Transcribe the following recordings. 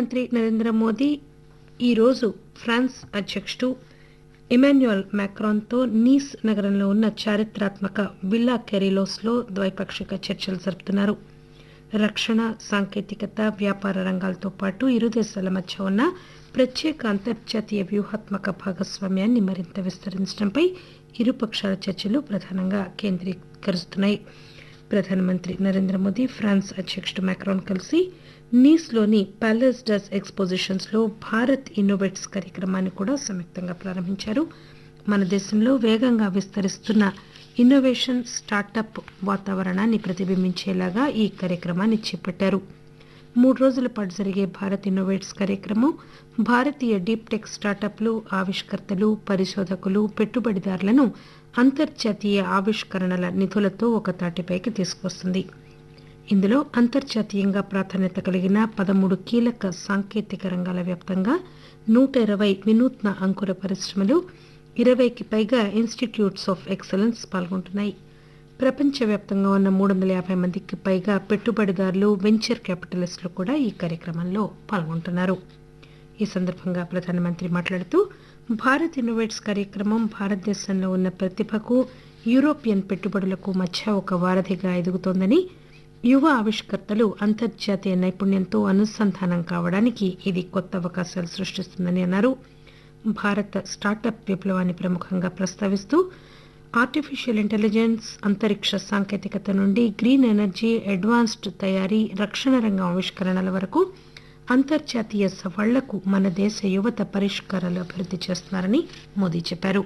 ప్రధానమంత్రి నరేంద్ర మోదీ ఈరోజు ఫ్రాన్స్ అధ్యక్షుడు ఇమాన్యుయల్ మ్యాక్రాన్తో నీస్ నగరంలో ఉన్న చారిత్రాత్మక విల్లా కెరీలోస్లో ద్వైపాక్షిక చర్చలు జరుపుతున్నారు రక్షణ సాంకేతికత వ్యాపార రంగాలతో పాటు ఇరు దేశాల మధ్య ఉన్న ప్రత్యేక అంతర్జాతీయ వ్యూహాత్మక భాగస్వామ్యాన్ని మరింత విస్తరించడంపై ఇరుపక్షాల చర్చలు ప్రధానంగా కేంద్రీకరిస్తున్నాయి ప్రధానమంత్రి నరేంద్ర మోదీ ఫ్రాన్స్ అధ్యక్షుడు మ్యాక్రాన్ కలిసి నీస్లోని ప్యాలెస్ డస్ ఎక్స్పోజిషన్స్ లో భారత్ ఇన్నోవేట్స్ కార్యక్రమాన్ని కూడా సంయుక్తంగా ప్రారంభించారు మన దేశంలో వేగంగా విస్తరిస్తున్న ఇన్నోవేషన్ స్టార్టప్ వాతావరణాన్ని ప్రతిబింబించేలాగా ఈ కార్యక్రమాన్ని చేపట్టారు మూడు రోజుల పాటు జరిగే భారత్ ఇన్నోవేట్స్ కార్యక్రమం భారతీయ డీప్ టెక్ స్టార్టప్లు ఆవిష్కర్తలు పరిశోధకులు పెట్టుబడిదారులను అంతర్జాతీయ ఆవిష్కరణల నిధులతో ఒక తాటిపైకి తీసుకొస్తుంది ఇందులో అంతర్జాతీయంగా ప్రాధాన్యత కలిగిన పదమూడు కీలక సాంకేతిక రంగాల వ్యాప్తంగా నూట ఇరవై వినూత్న అంకుర పరిశ్రమలు ఇరవైకి పైగా ఇన్స్టిట్యూట్స్ ఆఫ్ ఎక్సలెన్స్ పాల్గొంటున్నాయి ప్రపంచవ్యాప్తంగా ఉన్న మూడు వందల యాభై మందికి పైగా పెట్టుబడిదారులు వెంచర్ క్యాపిటలిస్టులు కూడా ఈ కార్యక్రమంలో పాల్గొంటున్నారు ఈ సందర్భంగా ప్రధానమంత్రి మాట్లాడుతూ భారత్ ఇన్నోవేట్స్ కార్యక్రమం భారతదేశంలో ఉన్న ప్రతిభకు యూరోపియన్ పెట్టుబడులకు మధ్య ఒక వారధిగా ఎదుగుతోందని యువ ఆవిష్కర్తలు అంతర్జాతీయ నైపుణ్యంతో అనుసంధానం కావడానికి ఇది కొత్త అవకాశాలు సృష్టిస్తుందని అన్నారు భారత స్టార్టప్ విప్లవాన్ని ప్రముఖంగా ప్రస్తావిస్తూ ఆర్టిఫిషియల్ ఇంటెలిజెన్స్ అంతరిక్ష సాంకేతికత నుండి గ్రీన్ ఎనర్జీ అడ్వాన్స్డ్ తయారీ రక్షణ రంగం ఆవిష్కరణల వరకు అంతర్జాతీయ సవాళ్లకు మన దేశ యువత పరిష్కారాలు అభివృద్ధి చేస్తున్నారని మోదీ చెప్పారు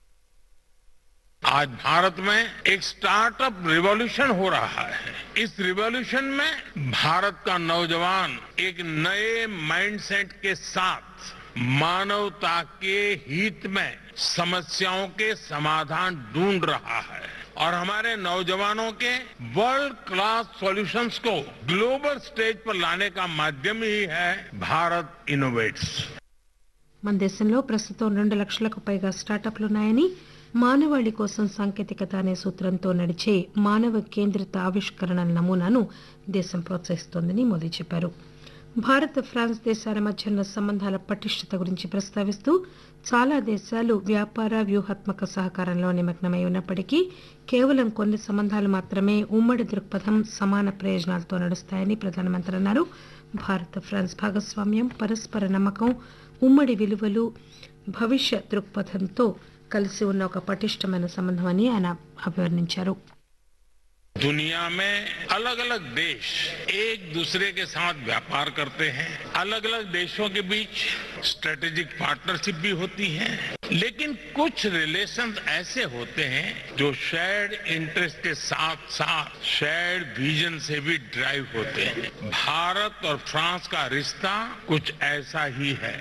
आज भारत में एक स्टार्टअप रिवॉल्यूशन हो रहा है इस रिवॉल्यूशन में भारत का नौजवान एक नए माइंडसेट के साथ मानवता के हित में समस्याओं के समाधान ढूंढ रहा है और हमारे नौजवानों के वर्ल्ड क्लास सॉल्यूशंस को ग्लोबल स्टेज पर लाने का माध्यम ही है भारत इनोवेट्स మన దేశంలో ప్రస్తుతం రెండు లక్షలకు పైగా స్టార్టప్లున్నాయని మానవాళి కోసం సాంకేతికత అనే సూత్రంతో నడిచే మానవ కేంద్రిత ఆవిష్కరణల నమూనాను దేశం ప్రోత్సహిస్తోందని మోదీ చెప్పారు భారత్ ఫ్రాన్స్ దేశాల మధ్య ఉన్న సంబంధాల పటిష్టత గురించి ప్రస్తావిస్తూ చాలా దేశాలు వ్యాపార వ్యూహాత్మక సహకారంలో నిమగ్నమై ఉన్నప్పటికీ కేవలం కొన్ని సంబంధాలు మాత్రమే ఉమ్మడి దృక్పథం సమాన ప్రయోజనాలతో నడుస్తాయని ప్రధానమంత్రి అన్నారు భారత్ ఫ్రాన్స్ భాగస్వామ్యం పరస్పర నమ్మకం ఉమ్మడి విలువలు భవిష్య దృక్పథంతో కలిసి ఉన్న ఒక పటిష్టమైన సంబంధం అని ఆయన అభివర్ణించారు दुनिया में अलग अलग देश एक दूसरे के साथ व्यापार करते हैं अलग अलग देशों के बीच स्ट्रेटेजिक पार्टनरशिप भी होती है लेकिन कुछ रिलेशंस ऐसे होते हैं जो शेयर्ड इंटरेस्ट के साथ साथ शेयर्ड विजन से भी ड्राइव होते हैं भारत और फ्रांस का रिश्ता कुछ ऐसा ही है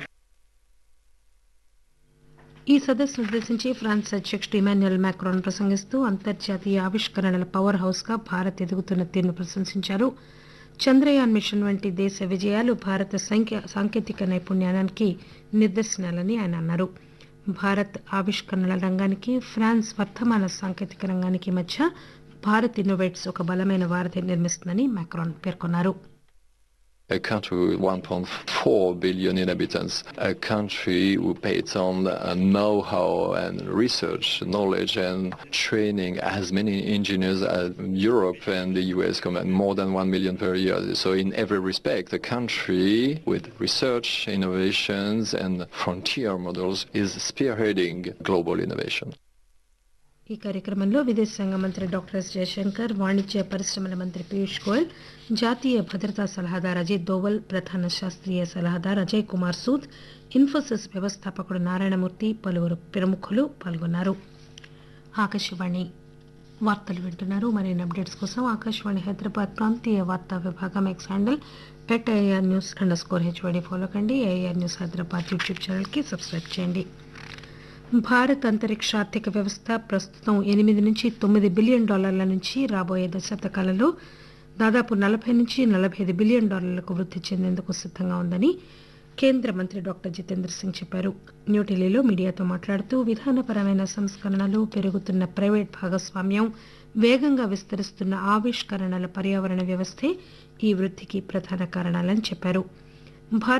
ఈ సదస్సును ఉద్దేశించి ఫ్రాన్స్ అధ్యక్షుడు ఇమాన్యుయల్ మ్యాక్రాన్ ప్రసంగిస్తూ అంతర్జాతీయ ఆవిష్కరణల పవర్ హౌస్ గా భారత్ ఎదుగుతున్న తీరును ప్రశంసించారు చంద్రయాన్ మిషన్ వంటి దేశ విజయాలు భారత సాంకేతిక నైపుణ్యానికి నిదర్శనాలని ఆయన అన్నారు భారత్ ఆవిష్కరణల రంగానికి ఫ్రాన్స్ వర్తమాన సాంకేతిక రంగానికి మధ్య భారత్ ఇన్నోవేట్స్ ఒక బలమైన వారధి నిర్మిస్తుందని మ్యాక్రాన్ పేర్కొన్నారు a country with 1.4 billion inhabitants, a country who pays on uh, know-how and research, knowledge and training as many engineers as Europe and the US combined, more than 1 million per year. So in every respect, a country with research, innovations and frontier models is spearheading global innovation. ఈ కార్యక్రమంలో విదేశాంగ మంత్రి doctor yes Jayashankar వాణిజ్య పరిశ్రమల మంత్రి పీయూష్ గోయల్ జాతీయ భద్రతా సలహాదారు అజిత్ దోవల్ ప్రధాన శాస్త్రీయ సలహాదారు అజయ్ కుమార్ సూద్ ఇన్ఫోసిస్ వ్యవస్థాపకుడు నారాయణమూర్తి పలువురు ప్రముఖులు పాల్గొన్నారు ఆకాశవాణి వార్తలు వింటున్నారు మరిన్ని అప్డేట్స్ కోసం ఆకాశవాణి హైదరాబాద్ ప్రాంతీయ వార్తా విభాగం X handle at AIR news underscore HYD follow కండి ఏఆర్ న్యూస్ హైదరాబాద్ యూట్యూబ్ ఛానల్కి సబ్స్క్రైబ్ చేయండి భారత్ అంతరిక్ష ఆర్థిక వ్యవస్థ ప్రస్తుతం ఎనిమిది నుంచి తొమ్మిది బిలియన్ డాలర్ల నుంచి రాబోయే దశాబ్ద కాలంలో దాదాపు నలభై నుంచి నలభై ఐదు బిలియన్ డాలర్లకు వృద్ధి చెందేందుకు సిద్ధంగా ఉందని కేంద్ర మంత్రి డాక్టర్ జితేంద్ర సింగ్ చెప్పారు న్యూఢిల్లీలో మీడియాతో మాట్లాడుతూ విధానపరమైన సంస్కరణలు పెరుగుతున్న ప్రైవేట్ భాగస్వామ్యం వేగంగా విస్తరిస్తున్న ఆవిష్కరణల పర్యావరణ వ్యవస్థే ఈ వృద్ధికి ప్రధాన కారణాలని చెప్పారు భారత్